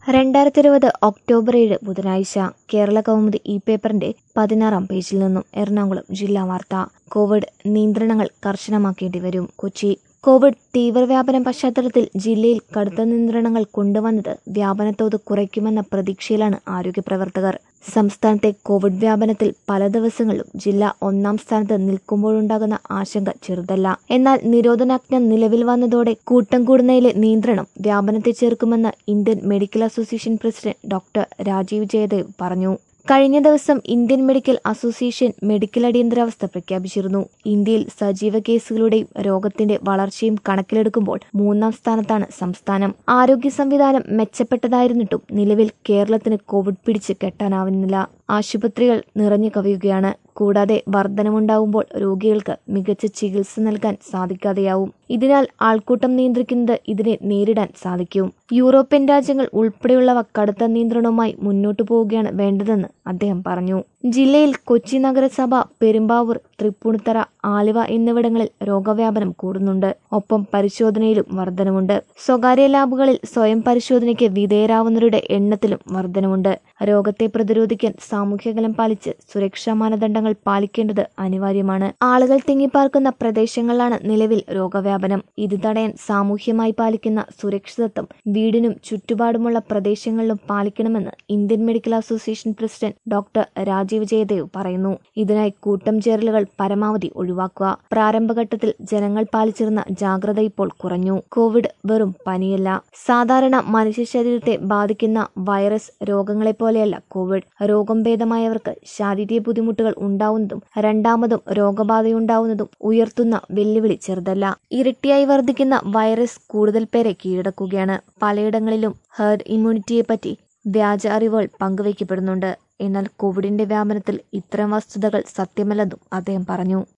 രണ്ടായിരത്തി ഇരുപത് ഒക്ടോബർ ഏഴ് ബുധനാഴ്ച കേരള കൗമുദി ഈ പേപ്പറിന്റെ പതിനാറാം പേജിൽ നിന്നും എറണാകുളം ജില്ലാ വാർത്ത കോവിഡ് നിയന്ത്രണങ്ങൾ കർശനമാക്കേണ്ടി വരും കൊച്ചി കോവിഡ് തീവ്രവ്യാപന പശ്ചാത്തലത്തിൽ ജില്ലയിൽ കടുത്ത നിയന്ത്രണങ്ങൾ കൊണ്ടുവന്നത് വ്യാപനത്തോത് കുറയ്ക്കുമെന്ന പ്രതീക്ഷയിലാണ് ആരോഗ്യപ്രവർത്തകർ സംസ്ഥാനത്തെ കോവിഡ് വ്യാപനത്തിൽ പല ദിവസങ്ങളിലും ജില്ല ഒന്നാം സ്ഥാനത്ത് നിൽക്കുമ്പോഴുണ്ടാകുന്ന ആശങ്ക ചെറുതല്ല എന്നാൽ നിരോധനാജ്ഞ നിലവിൽ വന്നതോടെ കൂട്ടം കൂടുന്നതിലെ നിയന്ത്രണം വ്യാപനത്തെ ചെറുക്കുമെന്ന് Indian medical association president doctor Rajeev Jayadev പറഞ്ഞു കഴിഞ്ഞ ദിവസം ഇന്ത്യൻ മെഡിക്കൽ അസോസിയേഷൻ മെഡിക്കൽ അടിയന്തരാവസ്ഥ പ്രഖ്യാപിച്ചിരുന്നു ഇന്ത്യയിൽ സജീവ കേസുകളുടെയും രോഗത്തിന്റെ വളർച്ചയും കണക്കിലെടുക്കുമ്പോൾ മൂന്നാം സ്ഥാനത്താണ് സംസ്ഥാനം ആരോഗ്യ സംവിധാനം മെച്ചപ്പെട്ടതായിരുന്നിട്ടും നിലവിൽ കേരളത്തിന് കോവിഡ് പിടിച്ച് കെട്ടാനാവുന്നില്ല ആശുപത്രികൾ നിറഞ്ഞു കവിയുകയാണ് കൂടാതെ വർധനമുണ്ടാവുമ്പോൾ രോഗികൾക്ക് മികച്ച ചികിത്സ നൽകാൻ സാധിക്കാതെയാവും ഇതിനാൽ ആൾക്കൂട്ടം നിയന്ത്രിക്കുന്നത് ഇതിനെ നേരിടാൻ സാധിക്കും യൂറോപ്യൻ രാജ്യങ്ങൾ ഉൾപ്പെടെയുള്ളവ കടുത്ത നിയന്ത്രണവുമായി മുന്നോട്ടു പോവുകയാണ് വേണ്ടതെന്ന് അദ്ദേഹം പറഞ്ഞു ജില്ലയിൽ കൊച്ചി നഗരസഭ പെരുമ്പാവൂർ തൃപ്പൂണിത്തറ ആലുവ എന്നിവിടങ്ങളിൽ രോഗവ്യാപനം കൂടുന്നുണ്ട് ഒപ്പം പരിശോധനയിലും വർധനമുണ്ട് സ്വകാര്യ ലാബുകളിൽ സ്വയം പരിശോധനയ്ക്ക് വിധേയരാവുന്നവരുടെ എണ്ണത്തിലും വർധനമുണ്ട് രോഗത്തെ പ്രതിരോധിക്കാൻ സാമൂഹ്യകലം പാലിച്ച് സുരക്ഷാ മാനദണ്ഡങ്ങൾ പാലിക്കേണ്ടത് അനിവാര്യമാണ് ആളുകൾ തിങ്ങിപ്പാർക്കുന്ന പ്രദേശങ്ങളിലാണ് നിലവിൽ രോഗവ്യാപനം ഇത് തടയാൻ സാമൂഹ്യമായി പാലിക്കുന്ന സുരക്ഷിതത്വം വീടിനും ചുറ്റുപാടുമുള്ള പ്രദേശങ്ങളിലും പാലിക്കണമെന്ന് Indian medical association president doctor Rajeev Jayadev പറയുന്നു ഇതിനായി കൂട്ടം ചേരലുകൾ പരമാവധി ഒഴിവാക്കുക പ്രാരംഭഘട്ടത്തിൽ ജനങ്ങൾ പാലിച്ചിരുന്ന ജാഗ്രത ഇപ്പോൾ കുറഞ്ഞു കോവിഡ് വെറും പനിയല്ല സാധാരണ മനുഷ്യ ശരീരത്തെ ബാധിക്കുന്ന വൈറസ് രോഗങ്ങളെ പോലെയല്ല കോവിഡ് രോഗം ഭേദമായവർക്ക് ശാരീരിക ബുദ്ധിമുട്ടുകൾ ഉണ്ടാവുന്നതും രണ്ടാമതും രോഗബാധയുണ്ടാവുന്നതും ഉയർത്തുന്ന വെല്ലുവിളി ചെറുതല്ല ഇരട്ടിയായി വർദ്ധിക്കുന്ന വൈറസ് കൂടുതൽ പേരെ കീഴടക്കുകയാണ് പലയിടങ്ങളിലും ഹെർഡ് ഇമ്മ്യൂണിറ്റിയെപ്പറ്റി വ്യാജ അറിവുകൾ പങ്കുവയ്ക്കപ്പെടുന്നുണ്ട് എന്നാൽ കോവിഡിന്റെ വ്യാപനത്തിൽ ഇത്തരം വസ്തുതകൾ സത്യമല്ലെന്നും അദ്ദേഹം പറഞ്ഞു